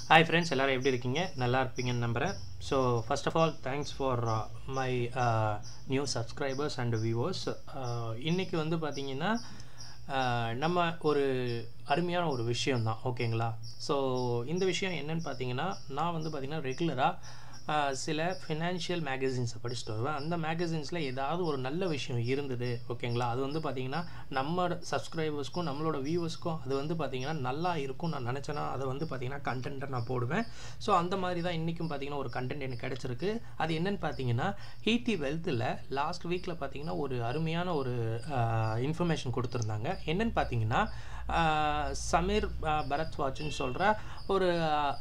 hi friends எல்லோரும் எப்படி இருக்கீங்க நல்லா இருப்பீங்கன்னு நம்புகிறேன் so first of all thanks for my new subscribers and viewers இன்றைக்கி வந்து பார்த்தீங்கன்னா uh, நம்ம ஒரு அருமையான ஒரு விஷயம் தான் ஓகேங்களா ஸோ இந்த விஷயம் என்னன்னு பார்த்தீங்கன்னா நான் வந்து பார்த்தீங்கன்னா ரெகுலராக சில ஃபினான்ஷியல் மேகசின்ஸை படிச்சுட்டு வருவேன் அந்த மேகசின்ஸில் ஏதாவது ஒரு நல்ல விஷயம் இருந்தது ஓகேங்களா அது வந்து பார்த்திங்கன்னா நம்ம சப்ஸ்கிரைபர்ஸ்க்கும் நம்மளோட வியூவர்ஸ்க்கும் அது வந்து பார்த்திங்கன்னா நல்லா இருக்கும் நான் நினச்சேன்னா அதை வந்து பார்த்திங்கன்னா கண்டென்ட்டை நான் போடுவேன் ஸோ அந்த மாதிரி தான் இன்றைக்கும் பார்த்திங்கன்னா ஒரு கண்டென்ட் எனக்கு கிடச்சிருக்கு அது என்னென்னு பார்த்தீங்கன்னா ஹீட்டி வெல்த்தில் லாஸ்ட் வீக்கில் பார்த்திங்கன்னா ஒரு அருமையான ஒரு இன்ஃபர்மேஷன் கொடுத்துருந்தாங்க என்னென்னு பார்த்தீங்கன்னா சமீர் பரத்வாஜ்னு சொல்கிற ஒரு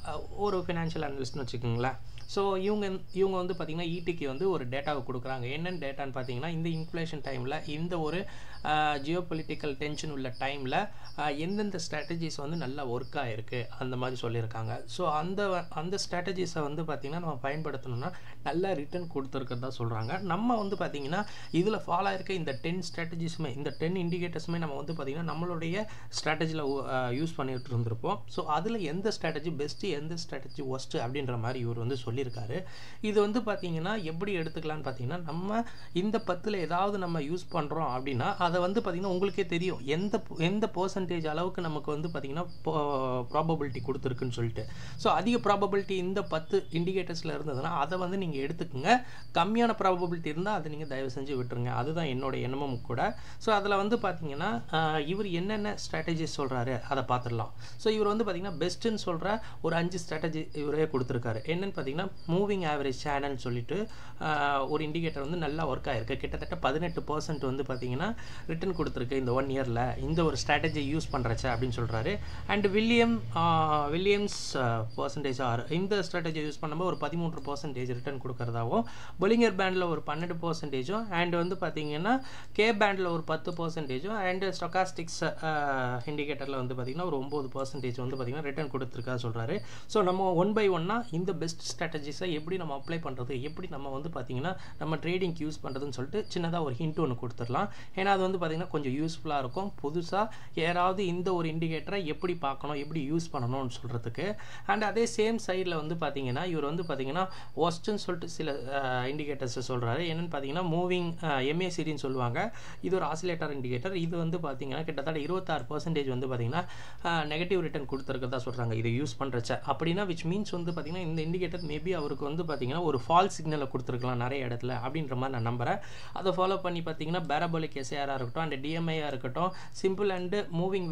ஒரு ஃபினான்ஷியல் அனலிஸ்ட்னு வச்சுக்கோங்களேன் ஸோ இவங்க இவங்க வந்து பார்த்திங்கன்னா ஈடிக்கு வந்து ஒரு டேட்டாவை கொடுக்குறாங்க என்னென்ன டேட்டான்னு பார்த்தீங்கன்னா இந்த இன்ஃப்ளேஷன் டைமில் இந்த ஒரு ஜியோ பொலிட்டிக்கல் டென்ஷன் உள்ள டைமில் எந்தெந்த ஸ்ட்ராட்டஜிஸ் வந்து நல்லா ஒர்க் ஆகிருக்கு அந்த மாதிரி சொல்லியிருக்காங்க ஸோ அந்த அந்த ஸ்ட்ராட்டஜிஸை வந்து பார்த்திங்கன்னா நம்ம பயன்படுத்தணும்னா நல்லா ரிட்டர்ன் கொடுத்துருக்கிறதா சொல்கிறாங்க நம்ம வந்து பார்த்திங்கன்னா இதில் ஃபாலோ ஆயிருக்க இந்த டென் ஸ்ட்ராட்டஜிஸுமே இந்த டென் இண்டிகேட்டர்ஸுமே நம்ம வந்து பார்த்திங்கன்னா நம்மளுடைய ஸ்ட்ராட்டஜியில் யூஸ் பண்ணிட்டு இருந்திருப்போம் ஸோ அதில் எந்த ஸ்ட்ராட்டஜி பெஸ்ட்டு எந்த ஸ்ட்ராட்டஜி ஒஸ்ட்டு அப்படின்ற மாதிரி இவர் வந்து சொல்லியிருக்காரு இது வந்து பார்த்திங்கன்னா எப்படி எடுத்துக்கலாம்னு பார்த்தீங்கன்னா நம்ம இந்த பத்தில் ஏதாவது நம்ம யூஸ் பண்ணுறோம் அப்படின்னா அதை வந்து பார்த்திங்கன்னா உங்களுக்கே தெரியும் எந்த எந்த பர்சன்டேஜ் அளவுக்கு நமக்கு வந்து பார்த்திங்கன்னா ப்ராபபிலிட்டி கொடுத்துருக்குன்னு சொல்லிட்டு ஸோ அதிக ப்ராபபிலிட்டி இந்த பத்து இண்டிகேட்டர்ஸில் இருந்ததுன்னா அதை வந்து நீங்கள் எடுத்துக்கோங்க கம்மியான ப்ராபபிலிட்டி இருந்தால் அதை நீங்கள் தயவு செஞ்சு விட்டுருங்க அதுதான் என்னோட எண்ணமும் கூட ஸோ அதில் வந்து பார்த்தீங்கன்னா இவர் என்னென்ன ஸ்ட்ராட்டஜிஸ் சொல்கிறாரு அதை பார்த்துடலாம் ஸோ இவர் வந்து பார்த்திங்கன்னா பெஸ்ட்டுன்னு சொல்கிற ஒரு அஞ்சு ஸ்ட்ராட்டஜி இவரே கொடுத்துருக்காரு என்னென்னு பார்த்தீங்கன்னா மூவிங் ஆவரேஜ் சேனல்னு சொல்லிட்டு ஒரு இண்டிகேட்டர் வந்து நல்லா ஒர்க் ஆகிருக்கு கிட்டத்தட்ட பதினெட்டு பர்சன்ட் வந்து பார்த்தீங்கன்னா ரிட்டர்ன் கொடுத்துருக்கு இந்த ஒன் இயரில் இந்த ஒரு ஸ்ட்ராட்டஜி யூஸ் பண்ணுறச்ச அப்படின்னு சொல்கிறாரு and William Williams percentage R இந்த ஸ்ட்ராட்டஜி யூஸ் பண்ணும்போது ஒரு பதிமூன்று பர்சன்டேஜ் ரிட்டர்ன் கொடுக்குறதாவும் பொலிங்கர் பேண்டில் ஒரு பன்னெண்டு பர்சன்டேஜும் அண்ட் வந்து பார்த்தீங்கன்னா கே பேண்டில் ஒரு பத்து பர்சன்டேஜும் அண்ட் ஸ்டொகாஸ்டிக்ஸ் இண்டிகேட்டரில் வந்து பார்த்திங்கன்னா ஒரு ஒம்பது பர்சன்டேஜ் வந்து பார்த்திங்கன்னா ரிட்டர்ன் கொடுத்துருக்கா சொல்கிறாரு ஸோ நம்ம ஒன் பை ஒன்னாக இந்த பெஸ்ட் ஸ்ட்ராட்டஜிஸை எப்படி நம்ம அப்ளை பண்ணுறது எப்படி நம்ம வந்து பார்த்திங்கன்னா நம்ம ட்ரேடிங்க்கு யூஸ் பண்ணுறதுன்னு சொல்லிட்டு சின்னதாக ஒரு ஹிண்ட் ஒன்று கொடுத்துடலாம் ஏன்னா அது வந்து பார்த்திங்கன்னா கொஞ்சம் யூஸ்ஃபுல்லாக இருக்கும் புதுசாக யாராவது இந்த ஒரு இண்டிகேட்டரை எப்படி பார்க்கணும் எப்படி யூஸ் பண்ணணும்னு சொல்கிறதுக்கு அண்ட் அதே சேம் சைடில் வந்து பார்த்திங்கன்னா இவர் வந்து பார்த்திங்கன்னா ஒஸ்ட்டுன்னு சொல்லிட்டு சில இண்டிகேட்டர்ஸை சொல்கிறாரு என்னென்னு பார்த்தீங்கன்னா மூவிங் எம்ஏசிடின்னு சொல்லுவாங்க இது ஒரு ஆசிலேட்டர் இண்டிகேட்டர் இது வந்து பார்த்திங்கன்னா கிட்டத்தட்ட இருபத்தாறு பர்சன்டேஜ் வந்து பார்த்திங்கன்னா நெகட்டிவ் ரிட்டர்ன் கொடுத்துருக்கதா சொல்கிறாங்க இதை யூஸ் பண்ணுறச்ச அப்படின்னா விச் மீன்ஸ் வந்து பார்த்திங்கன்னா இந்த இண்டிகேட்டர் மேபி அவருக்கு வந்து பார்த்திங்கன்னா ஒரு ஃபால் சிக்னலை கொடுத்துருக்கலாம் நிறைய இடத்துல அப்படின்ற மாதிரி நான் நம்புகிறேன் அதை ஃபாலோ பண்ணி பார்த்தீங்கன்னா பேரபோலிக் எஸ்ஏஆராக இருக்கட்டும் அண்ட் டிஎம்ஐயாக இருக்கட்டும் simple and moving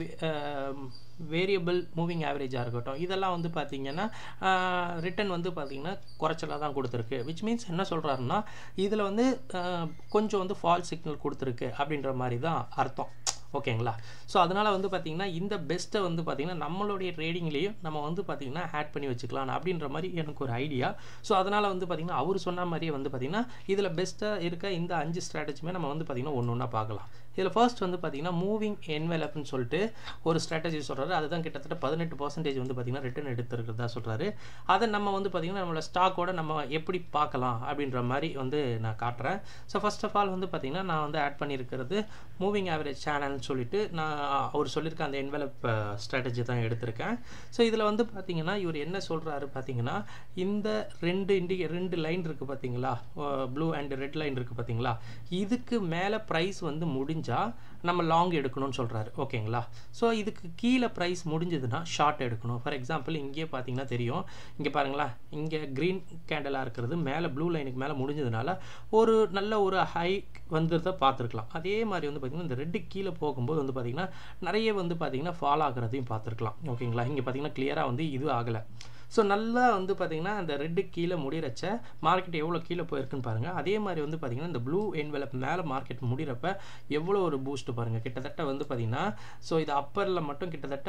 variable moving ஆவரேஜாக இருக்கட்டும் இதெல்லாம் வந்து பார்த்திங்கன்னா ரிட்டன் வந்து பார்த்திங்கன்னா குறைச்சலாக தான் கொடுத்துருக்கு விச் மீன்ஸ் என்ன சொல்கிறாருன்னா இதில் வந்து கொஞ்சம் வந்து ஃபால் சிக்னல் கொடுத்துருக்கு அப்படின்ற மாதிரி தான் அர்த்தம் ஓகேங்களா ஸோ அதனால் வந்து பார்த்திங்கன்னா இந்த பெஸ்ட்டை வந்து பார்த்திங்கன்னா நம்மளுடைய ட்ரேடிங்லேயும் நம்ம வந்து பார்த்திங்கன்னா ஆட் பண்ணி வச்சுக்கலாம் அப்படின்ற மாதிரி எனக்கு ஒரு ஐடியா ஸோ அதனால் வந்து பார்த்திங்கன்னா அவர் சொன்ன மாதிரியே வந்து பார்த்திங்கன்னா இதில் பெஸ்ட்டாக இருக்க இந்த அஞ்சு ஸ்ட்ராட்டஜியுமே நம்ம வந்து பார்த்திங்கன்னா ஒன்று ஒன்றா பார்க்கலாம் இதில் ஃபர்ஸ்ட் வந்து பார்த்திங்கன்னா மூவிங் என்வெலப்னு சொல்லிட்டு ஒரு ஸ்ட்ராட்டஜி சொல்கிறாரு அதுதான் கிட்டத்தட்ட பதினெட்டு பர்சன்டேஜ் வந்து பார்த்திங்கன்னா ரிட்டர்ன் எடுத்துருக்கிறதா சொல்கிறாரு அதை நம்ம வந்து பார்த்திங்கன்னா நம்மளோட ஸ்டாக்கோட நம்ம எப்படி பார்க்கலாம் அப்படின்ற மாதிரி வந்து நான் காட்டுறேன் ஸோ ஃபர்ஸ்ட் ஆஃப் ஆல் வந்து பார்த்திங்கன்னா நான் வந்து ஆட் பண்ணியிருக்கிறது மூவிங் ஆவரேஜ் சேனல்னு சொல்லிட்டு நான் அவர் சொல்லியிருக்க அந்த என்வெலப் ஸ்ட்ராட்டஜி தான் எடுத்திருக்கேன் ஸோ இதில் வந்து பார்த்திங்கன்னா இவர் என்ன சொல்கிறாரு பார்த்தீங்கன்னா இந்த ரெண்டு இண்டி ரெண்டு லைன் இருக்குது பார்த்தீங்களா ப்ளூ அண்ட் ரெட் லைன் இருக்குது பார்த்தீங்களா இதுக்கு மேலே ப்ரைஸ் வந்து முடிஞ்சால் நம்ம லாங் எடுக்கணும்னு சொல்கிறாரு ஓகேங்களா ஸோ இதுக்கு கீழே ப்ரைஸ் முடிஞ்சதுன்னா ஷார்ட் எடுக்கணும் ஃபார் எக்ஸாம்பிள் இங்கேயே பார்த்தீங்கன்னா தெரியும் இங்கே பாருங்களா இங்கே க்ரீன் கேண்டலாக இருக்கிறது மேலே ப்ளூ லைனுக்கு மேலே முடிஞ்சதுனால ஒரு நல்ல ஒரு ஹை வந்துருத பார்த்துருக்கலாம் அதே மாதிரி வந்து பார்த்திங்கன்னா இந்த ரெட்டு கீழே போகும்போது வந்து பார்த்திங்கன்னா நிறைய வந்து பார்த்திங்கன்னா ஃபாலோ ஆகிறதையும் பார்த்துருக்கலாம் ஓகேங்களா இங்கே பார்த்திங்கன்னா கிளியராக வந்து இது ஆகலை ஸோ நல்லா வந்து பார்த்திங்கன்னா அந்த ரெட்டு கீழே முடிகிறச்ச மார்க்கெட் எவ்வளோ கீழே போயிருக்குன்னு பாருங்கள் அதே மாதிரி வந்து பார்த்திங்கன்னா இந்த ப்ளூ என்வெலப் மேலே மார்க்கெட் முடிகிறப்ப எவ்வளோ ஒரு பூஸ்ட் பாருங்கள் கிட்டத்தட்ட வந்து பார்த்திங்கன்னா ஸோ இது அப்பரில் மட்டும் கிட்டத்தட்ட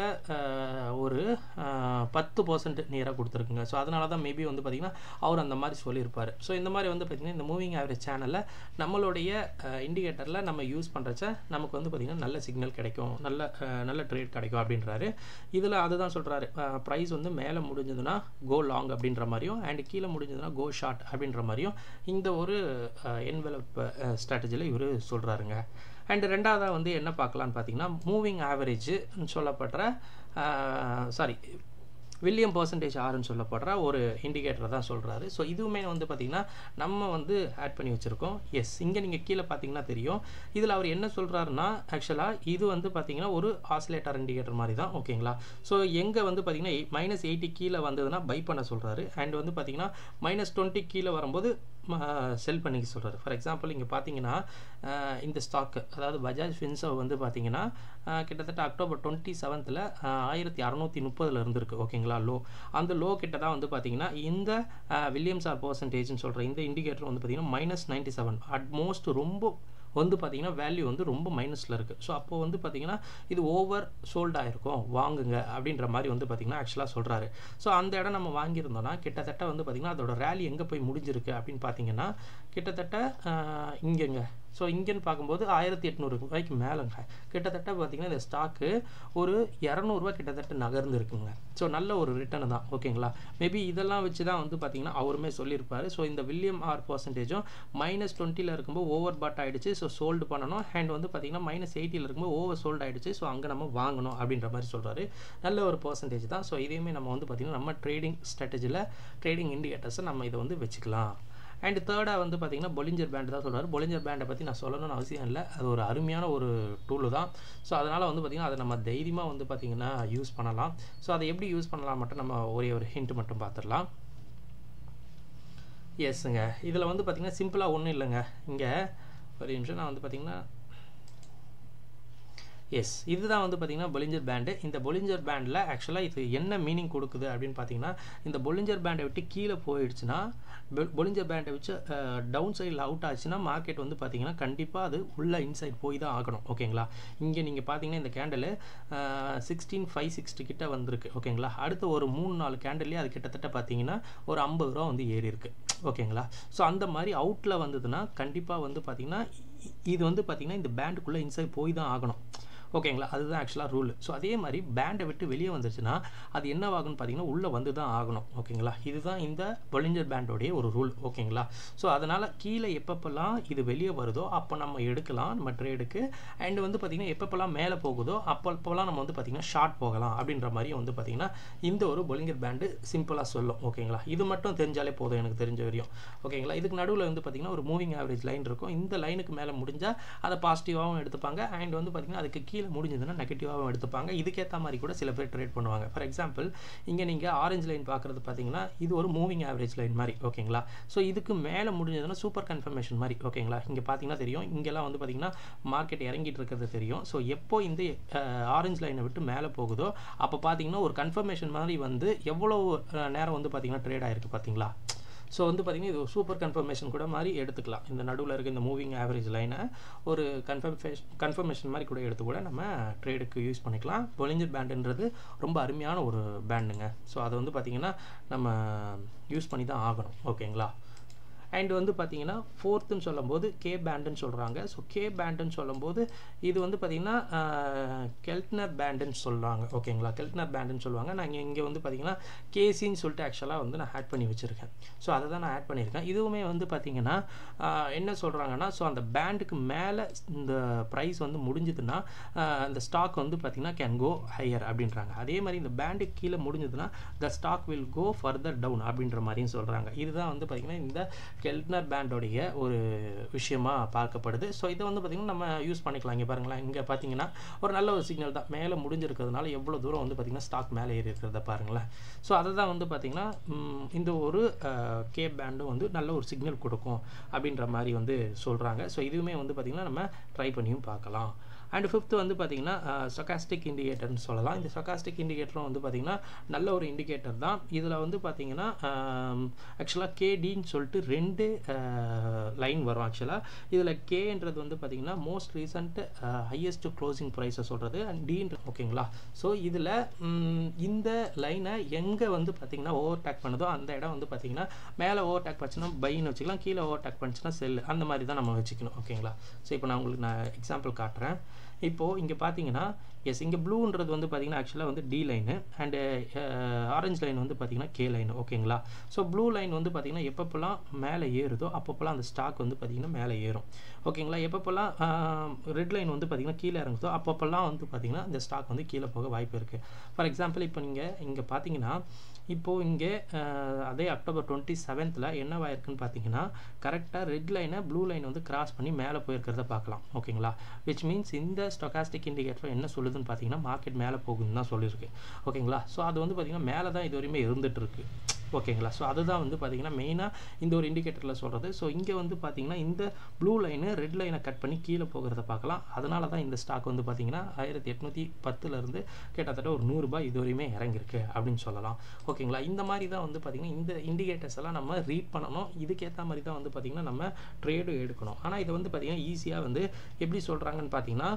ஒரு பத்து பர்சன்ட் நியராக கொடுத்துருக்குங்க ஸோ அதனால தான் மேபி வந்து பார்த்திங்கன்னா அவர் அந்த மாதிரி சொல்லியிருப்பார் ஸோ இந்த மாதிரி வந்து பார்த்திங்கன்னா இந்த மூவிங் ஆவரேஜ் சேனலில் நம்மளுடைய இண்டிகேட்டரில் நம்ம யூஸ் பண்ணுறச்ச நமக்கு வந்து பார்த்திங்கன்னா நல்ல சிக்னல் கிடைக்கும் நல்ல நல்ல ட்ரேட் கிடைக்கும் அப்படின்றாரு இதில் அதுதான் சொல்கிறாரு ப்ரைஸ் வந்து மேலே முடிஞ்சதுன்னா கோ லாங் அப்படின்ற மாதிரியும் அண்ட் கீழே முடிஞ்சதுன்னா கோ ஷார்ட் அப்படின்ற மாதிரியும் இந்த ஒரு என்வெலப் ஸ்ட்ராட்டஜியில் இவர் சொல்கிறாருங்க அண்ட் ரெண்டாவதாக வந்து என்ன பார்க்கலான்னு பார்த்தீங்கன்னா மூவிங் ஆவரேஜ் சொல்லப்படுற சாரி வில்லியம் பர்சன்டேஜ் ஆறுன்னு சொல்லப்படுற ஒரு இண்டிகேட்டர் தான் சொல்கிறாரு ஸோ இதுவுமே வந்து பார்த்திங்கன்னா நம்ம வந்து ஆட் பண்ணி வச்சுருக்கோம் எஸ் இங்கே நீங்கள் கீழே பார்த்தீங்கன்னா தெரியும் இதில் அவர் என்ன சொல்கிறாருன்னா ஆக்சுவலாக இது வந்து பார்த்திங்கன்னா ஒரு ஆசிலேட்டர் இண்டிகேட்டர் மாதிரி தான் ஓகேங்களா ஸோ எங்கே வந்து பார்த்திங்கன்னா மைனஸ் எயிட்டி கீழே வந்ததுன்னா பை பண்ண சொல்கிறாரு அண்ட் வந்து பார்த்திங்கன்னா மைனஸ் டுவெண்ட்டி கீழே வரும்போது செல் பண்ணிக்க சொல்கிறாரு ஃபார் எக்ஸாம்பிள் இங்கே பார்த்தீங்கன்னா இந்த ஸ்டாக்கு அதாவது பஜாஜ் ஃபின்சோ வந்து பார்த்தீங்கன்னா கிட்டத்தட்ட அக்டோபர் டுவெண்ட்டி செவன்த்தில் ஆயிரத்தி அறநூற்றி முப்பதில் இருந்திருக்கு ஓகேங்களா லோ அந்த லோ கிட்ட தான் வந்து பார்த்தீங்கன்னா இந்த வில்லியம்ஸ் ஆர் பர்சன்டேஜ்னு சொல்கிற இந்த இண்டிகேட்டர் வந்து பார்த்தீங்கன்னா மைனஸ் நைன்ட்டி செவன் அட்மோஸ்ட் ரொம்ப வந்து பார்த்தீங்கன்னா வேல்யூ வந்து ரொம்ப மைனஸில் இருக்குது ஸோ அப்போ வந்து பார்த்தீங்கன்னா இது ஓவர் சோல்ட் ஆகிருக்கும் வாங்குங்க அப்படின்ற மாதிரி வந்து பார்த்தீங்கன்னா ஆக்சுவலாக சொல்கிறாரு ஸோ அந்த இடம் நம்ம வாங்கியிருந்தோம்னா கிட்டத்தட்ட வந்து பார்த்திங்கன்னா அதோட ரேலி எங்கே போய் முடிஞ்சிருக்கு அப்படின்னு பார்த்தீங்கன்னா கிட்டத்தட்ட இங்கேங்க ஸோ இங்கேன்னு பார்க்கும்போது ஆயிரத்தி எட்நூறு ரூபாய்க்கு மேலேங்க கிட்டத்தட்ட பார்த்திங்கன்னா இந்த ஸ்டாக்கு ஒரு இரநூறுவா கிட்டத்தட்ட நகர்ந்து இருக்குங்க ஸோ நல்ல ஒரு ரிட்டர்ன் தான் ஓகேங்களா மேபி இதெல்லாம் வச்சு தான் வந்து பார்த்திங்கன்னா அவருமே சொல்லியிருப்பார் ஸோ இந்த வில்லியம் ஆர் பர்சன்டேஜும் மைனஸ் டுவெண்ட்டியில் இருக்கும்போது ஓவர் பாட் ஆகிடுச்சு ஸோ சோல்டு பண்ணணும் அண்ட் வந்து பார்த்திங்கன்னா மைனஸ் எயிட்டியில் இருக்கும்போது ஓவர் சோல்டு ஆகிடுச்சு ஸோ அங்கே நம்ம வாங்கணும் அப்படின்ற மாதிரி சொல்கிறாரு நல்ல ஒரு பர்சன்டேஜ் தான் ஸோ இதையுமே நம்ம வந்து பார்த்திங்கன்னா நம்ம ட்ரேடிங் ஸ்ட்ராட்டஜியில் ட்ரேடிங் இண்டிகேட்டர்ஸை நம்ம இதை வந்து வச்சுக்கலாம் அண்ட் தேர்டாக வந்து பார்த்திங்கன்னா பொலிஞ்சர் பேண்ட் தான் சொல்கிறார் பொலிஞ்சர் பேண்டை பற்றி நான் சொல்லணும்னு அவசியம் இல்லை அது ஒரு அருமையான ஒரு டூலு தான் ஸோ அதனால் வந்து பார்த்திங்கன்னா அதை நம்ம தைரியமாக வந்து பார்த்திங்கன்னா யூஸ் பண்ணலாம் ஸோ அதை எப்படி யூஸ் பண்ணலாம் மட்டும் நம்ம ஒரே ஒரு ஹிண்ட் மட்டும் பார்த்துடலாம் எஸ்ஸுங்க இதில் வந்து பார்த்திங்கன்னா சிம்பிளாக ஒன்றும் இல்லைங்க இங்கே ஒரு நிமிஷம் நான் வந்து பார்த்திங்கன்னா எஸ் இதுதான் வந்து பார்த்திங்கன்னா பொலிஞ்சர் பேண்டு இந்த பொலிஞ்சர் பேண்டில் ஆக்சுவலாக இது என்ன மீனிங் கொடுக்குது அப்படின்னு பார்த்தீங்கன்னா இந்த பொலிஞ்சர் பேண்டை விட்டு கீழே போயிடுச்சுன்னா பொலிஞ்சர் பேண்டை வச்சு டவுன் சைடில் அவுட் ஆச்சுன்னா மார்க்கெட் வந்து பார்த்திங்கன்னா கண்டிப்பாக அது உள்ள இன்சைட் போய் தான் ஆகணும் ஓகேங்களா இங்கே நீங்கள் பார்த்தீங்கன்னா இந்த கேண்டில் சிக்ஸ்டீன் ஃபைவ் சிக்ஸ்டி கிட்ட வந்திருக்கு ஓகேங்களா அடுத்த ஒரு மூணு நாலு கேண்டில்லே அது கிட்டத்தட்ட பார்த்தீங்கன்னா ஒரு ஐம்பது ரூபா வந்து ஏறி இருக்கு ஓகேங்களா ஸோ அந்த மாதிரி அவுட்டில் வந்ததுன்னா கண்டிப்பாக வந்து பார்த்திங்கன்னா இது வந்து பார்த்திங்கன்னா இந்த பேண்டுக்குள்ளே இன்சைட் போய் தான் ஆகணும் ஓகேங்களா அதுதான் ஆக்சுவலாக ரூல் ஸோ அதே மாதிரி பேண்டை விட்டு வெளியே வந்துருச்சுன்னா அது என்னவாகும்னு பார்த்தீங்கன்னா உள்ளே வந்து தான் ஆகணும் ஓகேங்களா இதுதான் இந்த பொலிஞ்சர் பேண்டோடைய ஒரு ரூல் ஓகேங்களா ஸோ அதனால் கீழே எப்பப்பெல்லாம் இது வெளியே வருதோ அப்போ நம்ம எடுக்கலாம் நம்ம ட்ரேடுக்கு அண்ட் வந்து பார்த்திங்கன்னா எப்பப்பெல்லாம் மேலே போகுதோ அப்பப்போலாம் நம்ம வந்து பார்த்திங்கன்னா ஷார்ட் போகலாம் அப்படின்ற மாதிரி வந்து பார்த்திங்கன்னா இந்த ஒரு பொலிங்கர் பேண்டு சிம்பிளாக சொல்லும் ஓகேங்களா இது மட்டும் தெரிஞ்சாலே போதும் எனக்கு தெரிஞ்ச வரையும் ஓகேங்களா இதுக்கு நடுவில் வந்து பார்த்திங்கன்னா ஒரு மூவிங் ஆவரேஜ் லைன் இருக்கும் இந்த லைனுக்கு மேலே முடிஞ்சால் அதை பாசிட்டிவாகவும் எடுத்துப்பாங்க அண்ட் வந்து பார்த்திங்கன்னா அதுக்கு கீழே முடிஞ்சதுன்னா நெகட்டிவாகவும் எடுத்துப்பாங்க இதுக்கேற்ற மாதிரி கூட சில பேர் ட்ரேட் பண்ணுவாங்க ஃபார் எக்ஸாம்பிள் இங்கே நீங்கள் ஆரஞ்சு லைன் பார்க்குறது பார்த்தீங்கன்னா இது ஒரு மூவிங் ஆவரேஜ் லைன் மாதிரி ஓகேங்களா ஸோ இதுக்கு மேலே முடிஞ்சதுன்னா சூப்பர் கன்ஃபர்மேஷன் மாதிரி ஓகேங்களா இங்கே பார்த்தீங்கன்னா தெரியும் இங்கெல்லாம் வந்து பார்த்தீங்கன்னா மார்க்கெட் இறங்கிட்டு இருக்கிறது தெரியும் ஸோ எப்போ இந்த ஆரஞ்சு லைனை விட்டு மேலே போகுதோ அப்போ பார்த்தீங்கன்னா ஒரு கன்ஃபர்மேஷன் மாதிரி வந்து எவ்வளோ நேரம் வந்து பார்த்தீங்கன்னா ட்ரேட் ஆயிருக்கு பார்த்தீங்களா ஸோ வந்து பார்த்திங்கன்னா இது சூப்பர் கன்ஃபர்மேஷன் கூட மாதிரி எடுத்துக்கலாம் இந்த நடுவில் இருக்க இந்த மூவிங் ஆவரேஜ் லைனை ஒரு கன்ஃபர்மேஷன் கன்ஃபர்மேஷன் மாதிரி கூட எடுத்து கூட நம்ம ட்ரேடுக்கு யூஸ் பண்ணிக்கலாம் பொலிஞ்சர் பேண்டுன்றது ரொம்ப அருமையான ஒரு பேண்டுங்க ஸோ அதை வந்து பார்த்திங்கன்னா நம்ம யூஸ் பண்ணி தான் ஆகணும் ஓகேங்களா அண்ட் வந்து பார்த்தீங்கன்னா ஃபோர்த்துன்னு சொல்லும்போது கே பேண்டுன்னு சொல்கிறாங்க ஸோ கே பேண்டுன்னு சொல்லும்போது இது வந்து பார்த்திங்கன்னா கெல்ட்னர் பேண்டுன்னு சொல்கிறாங்க ஓகேங்களா கெல்ட்னர் பேண்டுன்னு சொல்லுவாங்க நான் இங்கே வந்து பார்த்திங்கன்னா கேசின்னு சொல்லிட்டு ஆக்சுவலாக வந்து நான் ஆட் பண்ணி வச்சுருக்கேன் ஸோ அதை தான் நான் ஆட் பண்ணியிருக்கேன் இதுவுமே வந்து பார்த்திங்கன்னா என்ன சொல்கிறாங்கன்னா ஸோ அந்த பேண்டுக்கு மேலே இந்த ப்ரைஸ் வந்து முடிஞ்சதுன்னா இந்த ஸ்டாக் வந்து பார்த்திங்கன்னா கேன் கோ ஹையர் அப்படின்றாங்க அதே மாதிரி இந்த பேண்டுக்கு கீழே முடிஞ்சதுன்னா the stock will go further down அப்படின்ற மாதிரியும் சொல்கிறாங்க இதுதான் வந்து பார்த்திங்கன்னா இந்த கெல்ட்னர் பேண்டோடைய ஒரு விஷயமா பார்க்கப்படுது ஸோ இதை வந்து பார்த்திங்கன்னா நம்ம யூஸ் பண்ணிக்கலாம் இங்கே பாருங்களேன் இங்கே பார்த்தீங்கன்னா ஒரு நல்ல ஒரு சிக்னல் தான் மேலே முடிஞ்சிருக்கிறதுனால எவ்வளோ தூரம் வந்து பார்த்திங்கன்னா ஸ்டாக் மேலே ஏறி இருக்கிறத பாருங்களேன் ஸோ அதை தான் வந்து பார்த்திங்கன்னா இந்த ஒரு கே பேண்டும் வந்து நல்ல ஒரு சிக்னல் கொடுக்கும் அப்படின்ற மாதிரி வந்து சொல்கிறாங்க ஸோ இதுவுமே வந்து பார்த்திங்கன்னா நம்ம ட்ரை பண்ணியும் பார்க்கலாம் அண்ட் ஃபிஃப்த்து வந்து பார்த்திங்கன்னா ஸ்டொகாஸ்டிக் இண்டிகேட்டர்னு சொல்லலாம் இந்த ஸ்டொகாஸ்டிக் இண்டிகேட்டரும் வந்து பார்த்திங்கன்னா நல்ல ஒரு இண்டிகேட்டர் தான் இதில் வந்து பார்த்திங்கன்னா ஆக்சுவலாக கேடின்னு சொல்லிட்டு ரெண்டு லைன் வரும் ஆக்சுவலாக இதில் கேன்றது வந்து பார்த்திங்கன்னா மோஸ்ட் ரீசன்ட் ஹையஸ்ட் க்ளோசிங் ப்ரைஸை சொல்கிறது அண்ட் டீன்ற ஓகேங்களா ஸோ இதில் இந்த லைனை எங்கே வந்து பார்த்திங்கன்னா ஓவர் டேக் பண்ணுதோ அந்த இடம் வந்து பார்த்திங்கன்னா மேலே ஓவர் டேக் பண்ணுச்சுன்னா பைன்னு வச்சுக்கலாம் கீழே ஓவர் டேக் பண்ணுச்சுன்னா செல் அந்த மாதிரி தான் நம்ம வச்சுக்கணும் ஓகேங்களா ஸோ இப்போ நான் உங்களுக்கு நான் எக்ஸாம்பிள் காட்டுறேன் இப்போது இங்கே பார்த்தீங்கன்னா எஸ் இங்கே ப்ளூன்றது வந்து பார்த்தீங்கன்னா ஆக்சுவலாக வந்து D line and orange line வந்து பார்த்தீங்கன்னா கே லைன் ஓகேங்களா ஸோ ப்ளூ லைன் வந்து பார்த்தீங்கன்னா எப்பப்போல்லாம் மேலே ஏறுதோ அப்பப்போல்லாம் அந்த ஸ்டாக் வந்து பார்த்தீங்கன்னா மேலே ஏறும் ஓகேங்களா எப்பப்போல்லாம் ரெட் லைன் வந்து பார்த்தீங்கன்னா கீழே இறங்குதோ அப்பப்போல்லாம் வந்து பார்த்தீங்கன்னா இந்த ஸ்டாக் வந்து கீழே போக வாய்ப்பு இருக்குது ஃபார் எக்ஸாம்பிள் இப்போ நீங்கள் இங்கே பார்த்தீங்கன்னா இப்போது இங்கே அதே அக்டோபர் டுவெண்ட்டி செவன்த்தில் என்னவாயிருக்குன்னு பார்த்தீங்கன்னா கரெக்டாக ரெட் லைனை ப்ளூ லைன் வந்து கிராஸ் பண்ணி மேலே போயிருக்கிறத பார்க்கலாம் ஓகேங்களா விச் மீன்ஸ் இந்த ஸ்டொகாஸ்டிக் இண்டிகேட்டர் என்ன சொல்லுதுன்னு பார்த்தீங்கன்னா மார்க்கெட் மேலே போகுதுன்னு தான் சொல்லியிருக்கு ஓகேங்களா ஸோ அது வந்து பார்த்திங்கன்னா மேலே தான் இது வரையுமே இருந்துகிட்டு இருக்கு ஓகேங்களா ஸோ அதுதான் வந்து பார்த்திங்கன்னா மெயினாக இந்த ஒரு இண்டிகேட்டரில் சொல்கிறது ஸோ இங்கே வந்து பார்த்திங்கன்னா இந்த ப்ளூ லைனு ரெட் லைனை கட் பண்ணி கீழே போகிறத பார்க்கலாம் அதனால தான் இந்த ஸ்டாக் வந்து பார்த்திங்கன்னா ஆயிரத்தி எட்நூற்றி பத்துலேருந்து கிட்டத்தட்ட ஒரு நூறுரூபா இது வரையுமே இறங்கிருக்கு அப்படின்னு சொல்லலாம் ஓகேங்களா இந்த மாதிரி தான் வந்து பார்த்திங்கன்னா இந்த இண்டிகேட்டர்ஸ் எல்லாம் நம்ம ரீட் பண்ணணும் இதுக்கேற்ற மாதிரி தான் வந்து பார்த்திங்கன்னா நம்ம ட்ரேடும் எடுக்கணும் ஆனால் இதை வந்து பார்த்திங்கன்னா ஈஸியாக வந்து எப்படி சொல்கிறாங்கன்னு பார்த்தீங்கன்னா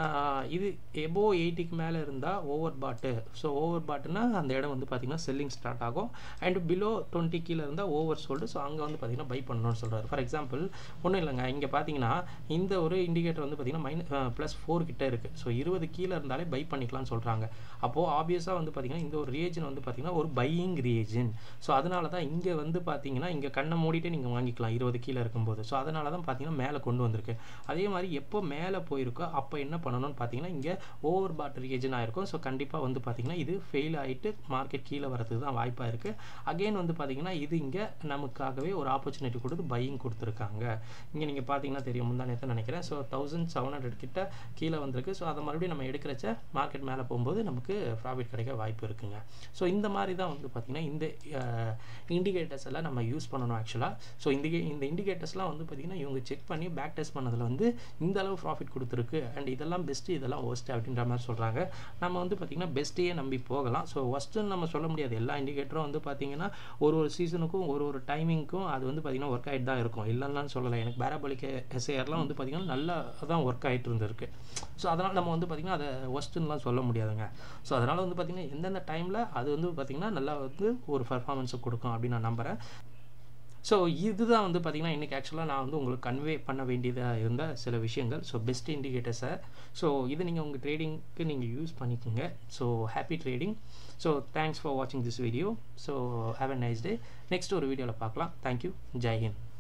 இது எபோ எயிட்டிக்கு மேலே இருந்தால் ஓவர் பாட்டு ஸோ ஓவர் பாட்டுனா அந்த இடம் வந்து பார்த்திங்கன்னா செல்லிங் ஸ்டார்ட் ஆகும் அண்ட் பிலோ டுவெண்ட்டி கீழே இருந்தால் ஓவர் சோல்டு ஸோ அங்கே வந்து பார்த்திங்கன்னா பை பண்ணணும்னு சொல்கிறார் ஃபார் எக்ஸாம்பிள் ஒன்றும் இல்லைங்க இங்கே பார்த்தீங்கன்னா இந்த ஒரு இண்டிகேட்டர் வந்து பார்த்திங்கன்னா மைனஸ் ப்ளஸ் ஃபோர் கிட்ட இருக்குது ஸோ இருபது கீழே இருந்தாலே பை பண்ணிக்கலாம்னு சொல்கிறாங்க அப்போது ஆப்வியஸாக வந்து பார்த்திங்கன்னா இந்த ஒரு ரியேஜன் வந்து பார்த்திங்கன்னா ஒரு பையிங் ரியேஜன் ஸோ அதனால தான் இங்கே வந்து பார்த்தீங்கன்னா இங்கே கண்ணை மூடிட்டு நீங்கள் வாங்கிக்கலாம் இருபது கீழே இருக்கும்போது ஸோ அதனால தான் பார்த்தீங்கன்னா மேலே கொண்டு வந்திருக்கு அதே மாதிரி எப்போ மேலே போயிருக்கோ அப்போ என்ன பண்ணணும்னு பார்த்தீங்கன்னா இங்கே ஓவர் பாட் ரியேஜன் ஆயிருக்கும் ஸோ கண்டிப்பாக வந்து பார்த்திங்கன்னா இது ஃபெயில் ஆகிட்டு மார்க்கெட் கீழே வரதுக்கு தான் வாய்ப்பாக இருக்குது அகெயின் வந்து பார்த்தீங்கன்னா இது இங்கே நமக்காகவே ஒரு ஆப்பர்ச்சுனிட்டி கொடுத்து பையிங் கொடுத்துருக்காங்க இங்கே நீங்கள் பார்த்தீங்கன்னா தெரியும் முந்தா நேரத்தை நினைக்கிறேன் ஸோ தௌசண்ட் செவன் ஹண்ட்ரட் கிட்ட கீழே வந்திருக்கு ஸோ அதை மறுபடியும் நம்ம எடுக்கிறச்ச மார்க்கெட் மேலே போகும்போது நமக்கு ப்ராஃபிட் கிடைக்க வாய்ப்பு இருக்குங்க ஸோ இந்த மாதிரி தான் வந்து பார்த்திங்கன்னா இந்த இண்டிகேட்டர்ஸ் எல்லாம் நம்ம யூஸ் பண்ணணும் ஆக்சுவலாக ஸோ இந்த இந்த இண்டிகேட்டர்ஸ்லாம் வந்து பார்த்திங்கன்னா இவங்க செக் பண்ணி பேக் டெஸ்ட் பண்ணதில் வந்து இந்த அளவு ப்ராஃபிட் கொடுத்துருக்கு அண்ட் இதெல்லாம் பெஸ்ட்டு இதெல்லாம் ஒஸ்ட்டு அப்படின்ற மாதிரி சொல்கிறாங்க நம்ம வந்து பார்த்திங்கன்னா பெஸ்ட்டையே நம்பி போகலாம் ஸோ ஒஸ்ட்டுன்னு நம்ம சொல்ல முடியாது எல்லா இண்டிகேட்டரும் வந்து பார்த்திங்கன்னா ஒரு ஒரு சீசனுக்கும் ஒரு ஒரு டைமிங்க்கும் அது வந்து பார்த்திங்கன்னா ஒர்க் ஆகிட்டு தான் இருக்கும் இல்லைன்னு சொல்லலை எனக்கு பேராபலிக் எஸ்ஏஆர்லாம் வந்து பார்த்திங்கன்னா நல்லா தான் ஒர்க் ஆகிட்டு இருந்திருக்கு ஸோ அதனால் நம்ம வந்து பார்த்திங்கன்னா அதை ஒஸ்ட்டுன்னெலாம் சொல்ல முடியாதுங்க ஸோ அதனால் வந்து பார்த்திங்கன்னா எந்தெந்த டைமில் அது வந்து பார்த்திங்கன்னா நல்லா வந்து ஒரு பர்ஃபார்மன்ஸை கொடுக்கும் அப்படின்னு நான் நம்புகிறேன் ஸோ இதுதான் வந்து பார்த்திங்கன்னா இன்றைக்கி ஆக்சுவலாக நான் வந்து உங்களுக்கு கன்வே பண்ண வேண்டியதாக இருந்த சில விஷயங்கள் ஸோ பெஸ்ட் இண்டிகேட்டர்ஸை ஸோ இது நீங்கள் உங்கள் ட்ரேடிங்க்கு நீங்கள் யூஸ் பண்ணிக்கோங்க so happy trading so thanks for வாட்சிங் this video so have a nice day next ஒரு வீடியோவில் பார்க்கலாம் தேங்க்யூ ஜெய் ஹிந்த்